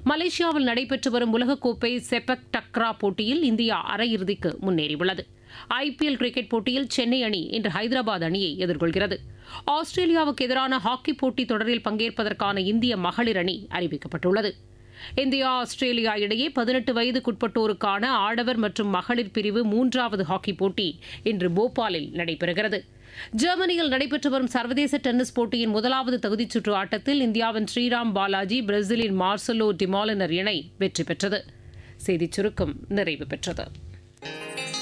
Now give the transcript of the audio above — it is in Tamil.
மலேசியாவில் நடைபெற்று வரும் உலகக்கோப்பை செப்பக் டக்ரா போட்டியில் இந்தியா அரையிறுதிக்கு முன்னேறியுள்ளது ஐபிஎல் கிரிக்கெட் போட்டியில் சென்னை அணி இன்று ஹைதராபாத் அணியை எதிர்கொள்கிறது ஆஸ்திரேலியாவுக்கு எதிரான ஹாக்கி போட்டித் தொடரில் பங்கேற்பதற்கான இந்திய மகளிர் அணி அறிவிக்கப்பட்டுள்ளது இந்தியா ஆஸ்திரேலியா இடையே பதினெட்டு வயதுக்குட்பட்டோருக்கான ஆடவர் மற்றும் மகளிர் பிரிவு மூன்றாவது ஹாக்கி போட்டி இன்று போபாலில் நடைபெறுகிறது ஜெர்மனியில் நடைபெற்று வரும் சர்வதேச டென்னிஸ் போட்டியின் முதலாவது தகுதிச் சுற்று ஆட்டத்தில் இந்தியாவின் ஸ்ரீராம் பாலாஜி பிரேசிலின் மார்சலோ டிமாலினர் இணை வெற்றி பெற்றது செய்திச் சுருக்கம் நிறைவு பெற்றது